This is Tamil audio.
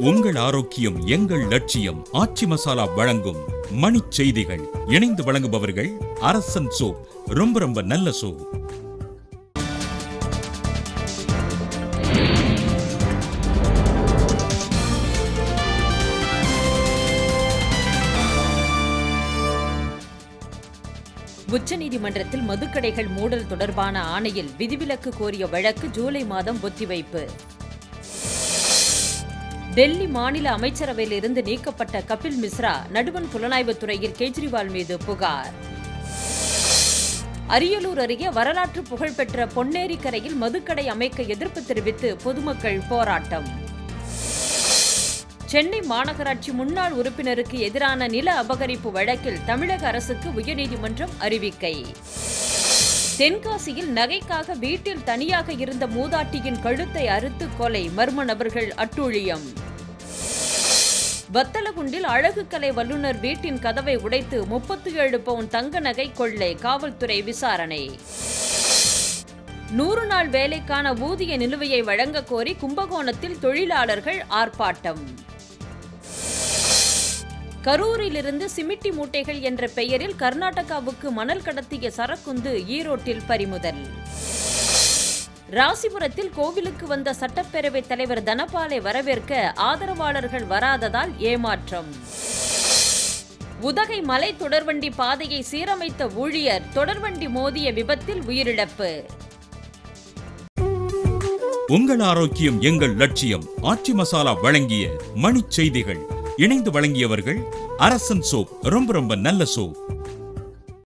உங்கள் ஆரோக்கியம் எங்கள் லட்சியம் ஆச்சி மசாலா வழங்கும் மணிச் செய்திகள் இணைந்து வழங்குபவர்கள் அரசன் சோப் ரொம்ப ரொம்ப நல்ல சோப் உச்சநீதிமன்றத்தில் மதுக்கடைகள் மூடல் தொடர்பான ஆணையில் விதிவிலக்கு கோரிய வழக்கு ஜூலை மாதம் ஒத்திவைப்பு டெல்லி மாநில அமைச்சரவையில் இருந்து நீக்கப்பட்ட கபில் மிஸ்ரா நடுவன் புலனாய்வுத் துறையில் கெஜ்ரிவால் மீது புகார் அரியலூர் அருகே வரலாற்று புகழ்பெற்ற பொன்னேரி கரையில் மதுக்கடை அமைக்க எதிர்ப்பு தெரிவித்து பொதுமக்கள் போராட்டம் சென்னை மாநகராட்சி முன்னாள் உறுப்பினருக்கு எதிரான நில அபகரிப்பு வழக்கில் தமிழக அரசுக்கு உயர்நீதிமன்றம் அறிவிக்கை தென்காசியில் நகைக்காக வீட்டில் தனியாக இருந்த மூதாட்டியின் கழுத்தை அறுத்து கொலை மர்ம நபர்கள் அட்டூழியம் வத்தலகுண்டில் அழகுக்கலை வல்லுநர் வீட்டின் கதவை உடைத்து முப்பத்தி ஏழு பவுன் தங்க நகை கொள்ளை காவல்துறை விசாரணை நூறு நாள் வேலைக்கான ஊதிய நிலுவையை வழங்க கோரி கும்பகோணத்தில் தொழிலாளர்கள் ஆர்ப்பாட்டம் கரூரிலிருந்து சிமிட்டி மூட்டைகள் என்ற பெயரில் கர்நாடகாவுக்கு மணல் கடத்திய சரக்குந்து ஈரோட்டில் பறிமுதல் ராசிபுரத்தில் கோவிலுக்கு வந்த சட்டப்பேரவைத் தலைவர் தனபாலை வரவேற்க ஆதரவாளர்கள் வராததால் ஏமாற்றம் உதகை மலை தொடர்வண்டி பாதையை சீரமைத்த ஊழியர் தொடர்வண்டி மோதிய விபத்தில் உயிரிழப்பு உங்கள் ஆரோக்கியம் எங்கள் லட்சியம் ஆச்சி மசாலா வழங்கிய மணிச் செய்திகள் இணைந்து வழங்கியவர்கள் அரசன் சோப் ரொம்ப ரொம்ப நல்ல சோப்